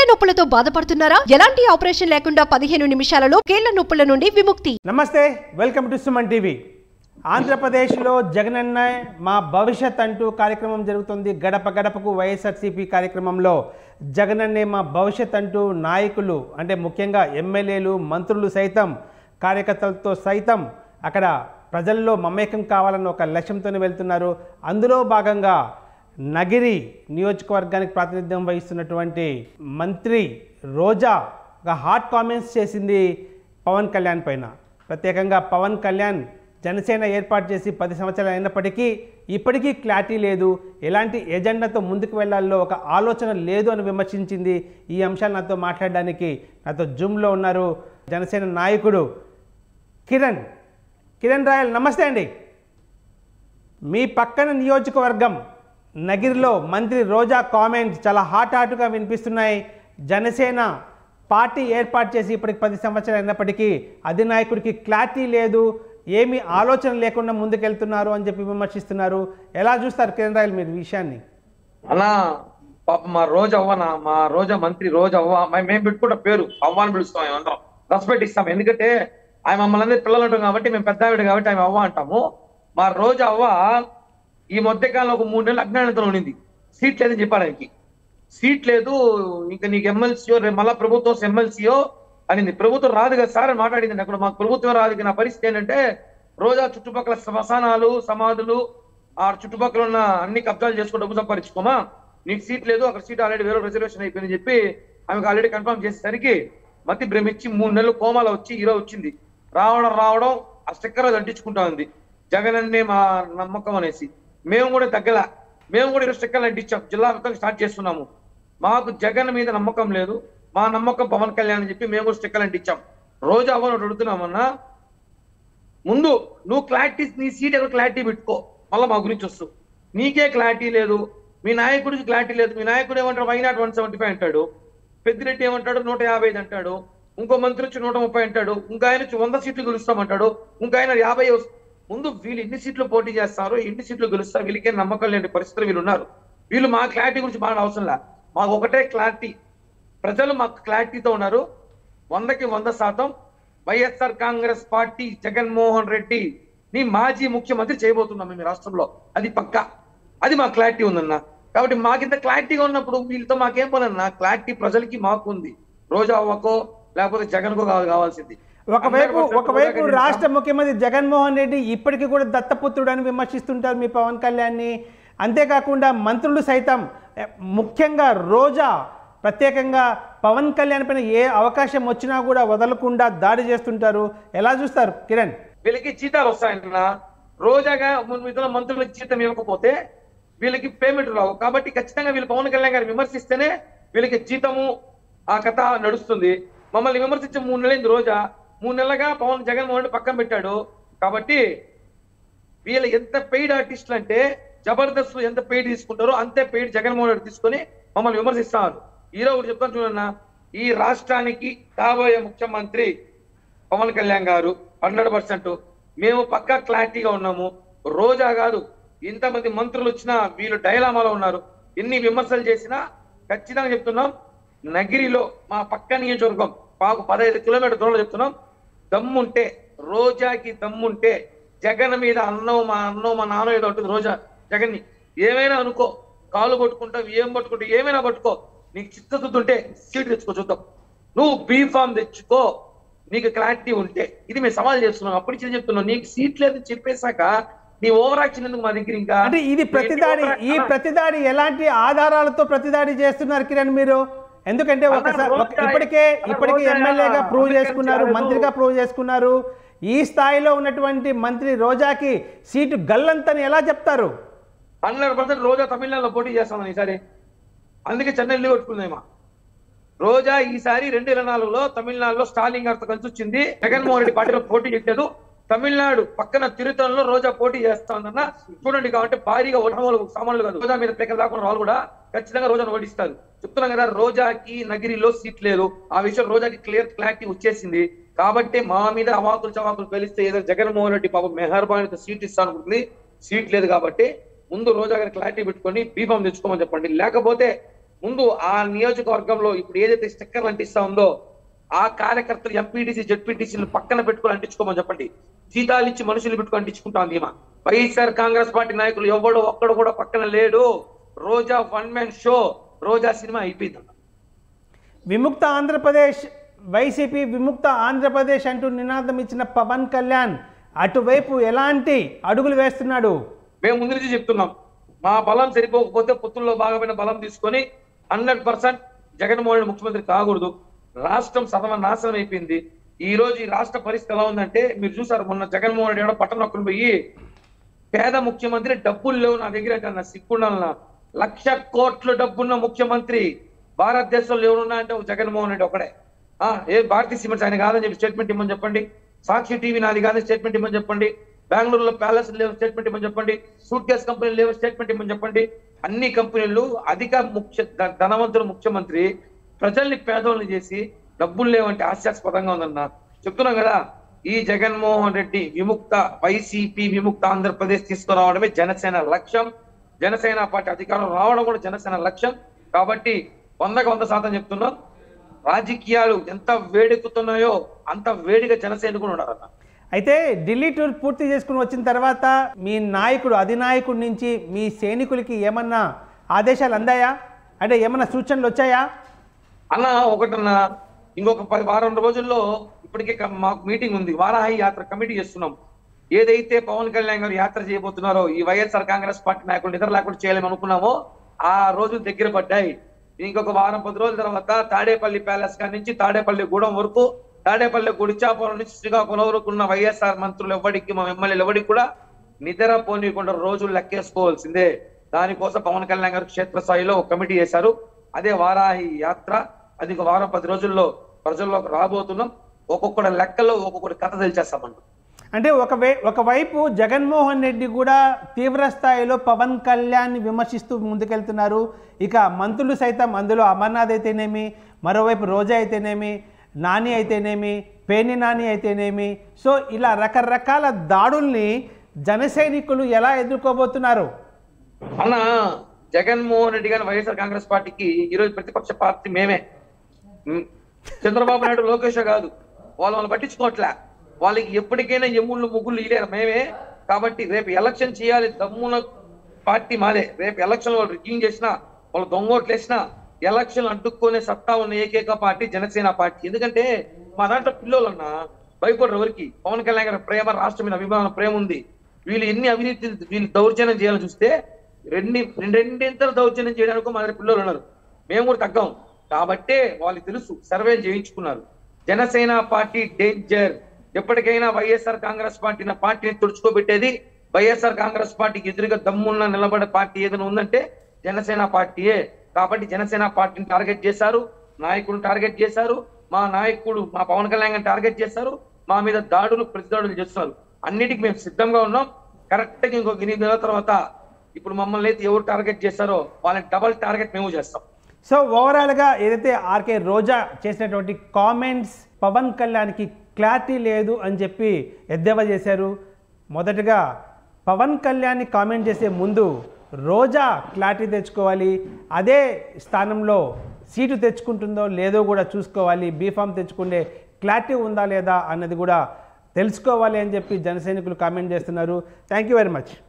నొప్పులతో బాధపడుతున్నారా ఎలాంటి ఆపరేషన్ లేకుండా పదిహేను నిమిషాలలో కీళ్ల నొప్పుల నుండి విముక్తి నమస్తే వెల్కమ్ టు సుమన్ టీవీ ఆంధ్రప్రదేశ్లో జగనన్న మా భవిష్యత్ అంటూ కార్యక్రమం జరుగుతుంది గడప గడపకు వైఎస్ఆర్సీపీ కార్యక్రమంలో జగనన్నే మా భవిష్యత్ అంటూ నాయకులు అంటే ముఖ్యంగా ఎమ్మెల్యేలు మంత్రులు సైతం కార్యకర్తలతో సైతం అక్కడ ప్రజల్లో మమేకం కావాలన్న ఒక లక్ష్యంతోనే వెళ్తున్నారు అందులో భాగంగా నగిరి నియోజకవర్గానికి ప్రాతినిధ్యం వహిస్తున్నటువంటి మంత్రి రోజా ఒక హాట్ కామెంట్స్ చేసింది పవన్ కళ్యాణ్ పైన ప్రత్యేకంగా పవన్ కళ్యాణ్ జనసేన ఏర్పాటు చేసి పది సంవత్సరాలు అయినప్పటికీ ఇప్పటికీ క్లారిటీ లేదు ఎలాంటి ఎజెండాతో ముందుకు వెళ్లాలో ఒక ఆలోచన లేదు అని విమర్శించింది ఈ అంశాలు నాతో మాట్లాడడానికి నాతో జూమ్లో ఉన్నారు జనసేన నాయకుడు కిరణ్ కిరణ్ రాయల్ నమస్తే అండి మీ పక్కన నియోజకవర్గం నగిరిలో మంత్రి రోజా కామెంట్స్ చాలా హాట్ హాట్గా వినిపిస్తున్నాయి జనసేన పార్టీ ఏర్పాటు చేసి ఇప్పటికి పది సంవత్సరాలు అయినప్పటికీ అధినాయకుడికి క్లారిటీ లేదు ఏమీ ఆలోచన లేకుండా ముందుకెళ్తున్నారు అని చెప్పి విమర్శిస్తున్నారు ఎలా చూస్తారు కిరణ్ రాయల్ మీరు ఈ విషయాన్ని అన్నా పాప మా రోజు అవ్వనా మా రోజా మంత్రి రోజు అవ్వ మే- మేము పెట్టుకుంట పేరు అవ్వ అని పిలుస్తాం మేము అందరం రెస్పెక్ట్ ఇస్తాం ఎందుకంటే ఆయన మమ్మల్ని అందరి పిల్లలు ఉంటాం కాబట్టి మేము పెద్ద ఆవిడ కాబట్టి ఆమె అవ్వ అంటాము మా రోజు అవ్వ ఈ మధ్య కాలంలో ఒక మూడు నెలలు అజ్ఞానంతో ఉండింది సీట్ లేదని చెప్పాడు ఆయనకి సీట్ లేదు ఇంకా నీకు ఎమ్మెల్సీయో రేపు మళ్ళా ప్రభుత్వం ఎమ్మెల్సీయో అనింది ప్రభుత్వం రాదు కదా సార్ అని మాట్లాడింది అక్కడ మాకు ప్రభుత్వం రాదు ఇక నా పరిస్థితి ఏంటంటే రోజా చుట్టుపక్కల శ్మశానాలు సమాధులు ఆ చుట్టుపక్కల ఉన్న అన్ని కబ్జాలు చేసుకుని డబ్బు సంపాదించుకోమా నీకు సీట్ లేదు అక్కడ సీట్ ఆల్రెడీ వేరే రిజర్వేషన్ అయిపోయిందని చెప్పి ఆమెకు ఆల్రెడీ కన్ఫర్మ్ చేసేసరికి మతి భ్రమించి మూడు నెలలు కోమాలో వచ్చి ఈరో వచ్చింది రావడం రావడం ఆ స్టిక్కర్ అది అంటించుకుంటా ఉంది జగన్ అన్నే మా నమ్మకం అనేసి మేము కూడా తగ్గల మేము కూడా ఈరోజు స్టిక్కర్లు అంటించాం జిల్లా మొత్తం స్టార్ట్ చేస్తున్నాము మాకు జగన్ మీద నమ్మకం లేదు మా నమ్మకం పవన్ కళ్యాణ్ అని చెప్పి మేము కూడా స్టిక్కర్లు అంటించాం రోజు అవ్వను అడుగుతున్నామన్నా ముందు నువ్వు క్లారిటీ నీ సీట్ ఎక్కడ క్లారిటీ పెట్టుకో మళ్ళీ మా గురించి వస్తు నీకే క్లారిటీ లేదు మీ నాయకుడికి క్లారిటీ లేదు మీ నాయకుడు ఏమంటాడు why not one seventy five అంటాడు పెద్దిరెడ్డి ఏమంటాడు నూట యాభై ఐదు అంటాడు ఇంకో మంత్రి వచ్చి నూట ముప్పై అంటాడు ఇంకో ఆయన వచ్చి వంద సీట్లు గెలుస్తామంటాడు ఇంకో ఆయన యాభై వస్- ముందు వీళ్ళు ఎన్ని సీట్లు పోటీ చేస్తారు ఎన్ని సీట్లు గెలుస్తారు వీళ్ళకే నమ్మకం లేని పరిస్థితులు వీళ్ళు ఉన్నారు వీళ్ళు మా క్లారిటీ గురించి బాగా అవసరం లే మాకు ఒకటే క్లారిటీ ప్రజలు మాకు క్లారిటీతో ఉన్నారు వందకి వంద శాతం YSR Congress party Jaganmohan Reddy ని మాజీ ముఖ్యమంత్రి చేయబోతున్నాం మేము ఈ రాష్ట్రంలో అది పక్క అది మా క్లారిటీ ఉందన్న కాబట్టి మాకింత క్లారిటీగా ఉన్నప్పుడు వీళ్ళతో మాకేం పని అన్న క్లారిటీ ప్రజలకి మాకు ఉంది రోజా అవ్వకో లేకపోతే జగన్ కో కావాలి కావాల్సింది ఒకవైపు 100% ఒకవైపు రోజాకి రాష్ట్ర ముఖ్యమంత్రి జగన్మోహన్ రెడ్డి ఇప్పటికీ కూడా దత్తపుత్రుడు అని విమర్శిస్తుంటారు మీ పవన్ కళ్యాణ్ని అంతేకాకుండా మంత్రులు సైతం ఎ, ముఖ్యంగా రోజా ప్రత్యేకంగా పవన్ కళ్యాణ్ పైన ఏ అవకాశం వచ్చినా కూడా వదలకుండా దాడి చేస్తుంటారు ఎలా చూస్తారు కిరణ్ వీళ్ళకి జీతాలు వస్తాయన్న రోజాగా మన ఇతర మంత్రులకు జీతం ఇవ్వకపోతే వీళ్ళకి పేమెంట్ రావు కాబట్టి ఖచ్చితంగా వీళ్ళు పవన్ కళ్యాణ్ గారిని విమర్శిస్తేనే వీళ్ళకి జీతము ఆ కథ నడుస్తుంది మమ్మల్ని విమర్శించే మూడు నెలలైంది రోజా మూడు నెలలుగా పవన్ జగన్మోహన్ రెడ్డి పక్కన పెట్టాడు కాబట్టి వీళ్ళు ఎంత పెయిడ్ ఆర్టిస్టులు అంటే జబర్దస్త్ ఎంత పెయిడ్ తీసుకుంటారో అంతే పెయిడ్ జగన్మోహన్ రెడ్డి తీసుకొని మమ్మల్ని విమర్శిస్తారు ఈరోజు ఒకటి చెప్తాను చూడన్న ఈ రాష్ట్రానికి కాబోయే ముఖ్యమంత్రి పవన్ కళ్యాణ్ గారు హండ్రెడ్ పర్సెంట్ మేము పక్కా క్లారిటీగా ఉన్నాము రోజా కాదు ఇంతమంది మంత్రులు వచ్చినా వీళ్ళు డైలామాలో ఉన్నారు ఎన్ని విమర్శలు చేసినా ఖచ్చితంగా చెప్తున్నాం నగిరిలో మా పక్క నియోజకవర్గం మాకు పదహైదు కిలోమీటర్ దూరంలో చెప్తున్నాం దమ్ముంటే రోజాకి దమ్ముంటే జగన్ మీద అన్నో మా అన్నో మా నాన్నో ఏదో ఉంటుంది రోజా జగన్ ని ఏమైనా అనుకో కాలు పట్టుకుంటావు ఏం పట్టుకుంటావు ఏమైనా పట్టుకో నీకు చిత్తశుద్ధి ఉంటే సీట్ తెచ్చుకో చూద్దాం నువ్వు బీ ఫామ్ తెచ్చుకో నీకు క్లారిటీ ఉంటే ఇది మేము సవాల్ చేస్తున్నాం అప్పటి నుంచి చెప్తున్నాం నీకు సీట్ లేదు చెప్పేశాక నీ ఓవర్ యాక్షన్ ఎందుకు మా దగ్గర ఇంకా అంటే ఇది ప్రతిదాడి ఈ ప్రతిదాడి ఎలాంటి ఆధారాలతో ప్రతిదాడి చేస్తున్నారు కిరణ్ మీరు ఎందుకంటే ఒకసారి ఒక- ఇప్పటికే ఇప్పటికే ఎమ్మెల్యేగా ప్రూవ్ చేసుకున్నారు మంత్రిగా ప్రూవ్ చేసుకున్నారు ఈ స్థాయిలో ఉన్నటువంటి మంత్రి రోజాకి సీటు గల్లంతని ఎలా చెప్తారు హండ్రెడ్ పర్సెంట్ రోజా తమిళనాడులో పోటీ చేస్తామని ఈసారి అందుకే చెన్నై ఇల్లు కొట్టుకుందేమా రోజా ఈసారి రెండు వేల నాలుగులో తమిళనాడులో స్టాలిన్ గారితో కలిసి వచ్చింది జగన్మోహన్ రెడ్డి పార్టీలో పోటీ చేయలేదు తమిళనాడు పక్కన తిరుతలలో రోజా పోటీ చేస్తాందన్న చూడండి కాబట్టి భారీగా ఓటములు సామాన్లు కాదు రోజా మీద పేకలు దాకుండా వాళ్ళు కూడా ఖచ్చితంగా రోజాను ఓడిస్తారు చెప్తున్నాం కదా రోజాకి నగిరిలో సీట్ లేదు ఆ విషయం రోజాకి క్లియర్ క్లారిటీ వచ్చేసింది కాబట్టి మా మీద అవాకులు చవాకులు పేలిస్తే ఏదో జగన్మోహన్ రెడ్డి పాపం మెహర్బానితో సీట్ ఇస్తా అనుకుంటుంది సీట్ లేదు కాబట్టి ముందు రోజా గారి క్లారిటీ పెట్టుకొని బీఫామ్ తెచ్చుకోమని చెప్పండి లేకపోతే ముందు ఆ నియోజకవర్గంలో ఇప్పుడు ఏదైతే స్టిక్కర్లు అంటిస్తా ఉందో ఆ కార్యకర్తలు ఎంపీటీసీ జెడ్పీటీసీలు పక్కన పెట్టుకొని అంటించుకోమని చెప్పండి జీతాలు ఇచ్చి మనుషులు పెట్టుకొని అంటించుకుంటాం ఈమె వైఎస్ఆర్ కాంగ్రెస్ పార్టీ నాయకులు ఎవడు ఒక్కడు కూడా పక్కన లేడు Roja one man show Roja cinema అయిపోయింది విముక్త ఆంధ్రప్రదేశ్ వైసీపీ విముక్త ఆంధ్రప్రదేశ్ అంటూ నినాదం ఇచ్చిన పవన్ కళ్యాణ్ అటువైపు ఎలాంటి అడుగులు వేస్తున్నాడు మేము ముందు నుంచి చెప్తున్నాం మా బలం సరిపోకపోతే పొత్తుల్లో భాగమైన బలం తీసుకొని హండ్రెడ్ పర్సెంట్ జగన్మోహన్ రెడ్డి ముఖ్యమంత్రి కాకూడదు రాష్ట్రం సర్వ నాశనం అయిపోయింది ఈ రోజు ఈ రాష్ట్ర పరిస్థితి ఎలా ఉందంటే మీరు చూసారు మొన్న జగన్మోహన్ రెడ్డి కూడా పట్టణ నొక్కుని పోయి పేద ముఖ్యమంత్రి డబ్బులు లేవు నా దగ్గర అంటే నా సిగ్గుండాలన్న లక్ష కోట్ల డబ్బున్న ముఖ్యమంత్రి భారతదేశంలో ఎవరున్నా అంటే ఒక జగన్మోహన్ రెడ్డి ఒకడే ఆ ఏ భారతీయ సిమెంట్స్ ఆయన కాదని చెప్పి స్టేట్మెంట్ ఇమ్మని చెప్పండి సాక్షి టీవీ నాది కాదని స్టేట్మెంట్ ఇమ్మని చెప్పండి బెంగళూరులో ప్యాలెస్ లేవు స్టేట్మెంట్ ఇమ్మని చెప్పండి సూట్ కేస్ కంపెనీలు లేవు స్టేట్మెంట్ ఇమ్మని చెప్పండి అన్ని కంపెనీలు అధిక ముఖ్య ధ- ధనవంతులు ముఖ్యమంత్రి ప్రజల్ని పేదోళ్ళని చేసి డబ్బులు లేవంటే హాస్యాస్పదంగా ఉందన్న చెప్తున్నాం కదా ఈ జగన్మోహన్ రెడ్డి విముక్త వైసీపీ విముక్త ఆంధ్రప్రదేశ్ తీసుకురావడమే జనసేన లక్ష్యం జనసేన పార్టీ అధికారం రావడం కూడా జనసేన లక్ష్యం కాబట్టి వందకు వంద శాతం చెప్తున్నాం రాజకీయాలు ఎంత వేడెక్కుతున్నాయో అంత వేడిగా జనసైనికులు ఉండాలన్న అయితే ఢిల్లీ టూర్ పూర్తి చేసుకుని వచ్చిన తర్వాత మీ నాయకుడు అధినాయకుడి నుంచి మీ సైనికులకి ఏమన్నా ఆదేశాలు అందాయా అంటే ఏమన్నా సూచనలు వచ్చాయా అన్న ఒకటన్న ఇంకొక పది వారం రోజుల్లో ఇప్పటికే క- మాకు మీటింగ్ ఉంది వారాహి యాత్ర కమిటీ చేస్తున్నాం ఏదైతే పవన్ కళ్యాణ్ గారు యాత్ర చేయబోతున్నారో ఈ వైఎస్ఆర్ కాంగ్రెస్ పార్టీ నాయకులు నిద్ర లేకుండా చేయాలని అనుకున్నామో ఆ రోజు దగ్గర పడ్డాయి ఇంకొక వారం పది రోజుల తర్వాత తాడేపల్లి ప్యాలెస్ కాడి నుంచి తాడేపల్లి గూడెం వరకు తాడేపల్లి గుడిచాపురం నుంచి శ్రీకాకుళం వరకు ఉన్న వైఎస్ఆర్ మంత్రులు ఎవరికి మా ఎమ్మెల్యేలు ఎవరికి కూడా నిద్ర పోనీయకుండా రోజులు లెక్కేసుకోవాల్సిందే దానికోసం పవన్ కళ్యాణ్ గారు క్షేత్రస్థాయిలో ఒక కమిటీ చేశారు అదే వారాహి యాత్ర అది ఒక వారం పది రోజుల్లో ప్రజల్లోకి రాబోతున్నాం ఒక్కొక్కటి లెక్కలో ఒక్కొక్కటి కథ తెలిచేస్తామండి అంటే ఒక వే ఒకవైపు జగన్మోహన్ రెడ్డి కూడా తీవ్ర స్థాయిలో పవన్ కళ్యాణ్ విమర్శిస్తూ ముందుకెళ్తున్నారు ఇక మంత్రులు సైతం అందులో అమర్నాథ్ అయితేనేమి మరోవైపు రోజా అయితేనేమి నాని అయితేనేమి పేని నాని అయితేనేమి సో ఇలా రకరకాల దాడుల్ని జన సైనికులు ఎలా ఎదుర్కోబోతున్నారు అన్న జగన్మోహన్ రెడ్డి గారి వైఎస్ఆర్ కాంగ్రెస్ పార్టీకి ఈరోజు ప్రతిపక్ష పార్టీ మేమే ఉమ్, చంద్రబాబు నాయుడు లోకేష్ కాదు వాళ్ళు వాళ్ళు పట్టించుకోవట్లే వాళ్ళకి ఎప్పటికైనా ఎమ్ముళ్ళు ముగ్గులు ఇలేరు మేమే కాబట్టి రేపు ఎలక్షన్ చేయాలి దమ్మున పార్టీ మాదే రేపు ఎలక్షన్ వాళ్ళు రిగ్గింగ్ చేసినా వాళ్ళు దొంగోట్లు వేసినా ఎలక్షన్ అడ్డుకునే సత్తా ఉన్న ఏకైక పార్టీ జనసేన పార్టీ ఎందుకంటే మా దాంట్లో పిల్లోలన్నా భయపడరు ఎవరికి పవన్ కళ్యాణ్ గారి ప్రేమ రాష్ట్రం మీద అభిమానం ప్రేమ ఉంది వీళ్ళు ఎన్ని అవినీతి వీళ్ళు దౌర్జన్యం చేయాలని చూస్తే రెండు రెండింతలు దౌర్జన్యం చేయడానికి మా దగ్గర పిల్లలు ఉన్నారు మేము కూడా తగ్గం కాబట్టే వాళ్ళు తెలుసు సర్వే చేయించుకున్నారు జనసేన పార్టీ డేంజర్ ఎప్పటికైనా వైఎస్ఆర్ కాంగ్రెస్ పార్టీ నా పార్టీని తుడుచుకోబెట్టేది వైఎస్ఆర్ కాంగ్రెస్ పార్టీకి ఎదురుగా దమ్మున్న నిలబడే పార్టీ ఏదైనా ఉందంటే జనసేన పార్టీయే కాబట్టి జనసేన పార్టీని టార్గెట్ చేశారు నాయకులను టార్గెట్ చేశారు మా నాయకుడు మా పవన్ కళ్యాణ్ గారిని టార్గెట్ చేశారు మా మీద దాడులు ప్రతి దాడులు చేస్తున్నారు అన్నిటికీ మేము సిద్ధంగా ఉన్నాం కరెక్ట్ గా ఇంకొక ఎనిమిది నెలల తర్వాత ఇప్పుడు మమ్మల్ని అయితే ఎవరు టార్గెట్ చేస్తారో వాళ్ళని డబల్ టార్గెట్ మేము చేస్తాం సో ఓవరాల్గా ఏదైతే ఆర్కే రోజా చేసినటువంటి కామెంట్స్ పవన్ కళ్యాణ్కి క్లారిటీ లేదు అని చెప్పి ఎద్దేవా చేశారు మొదటగా పవన్ కళ్యాణ్ని కామెంట్ చేసే ముందు రోజా క్లారిటీ తెచ్చుకోవాలి అదే స్థానంలో సీటు తెచ్చుకుంటుందో లేదో కూడా చూసుకోవాలి బీఫామ్ తెచ్చుకునే క్లారిటీ ఉందా లేదా అన్నది కూడా తెలుసుకోవాలి అని చెప్పి జన సైనికులు కామెంట్ చేస్తున్నారు థ్యాంక్ యూ వెరీ మచ్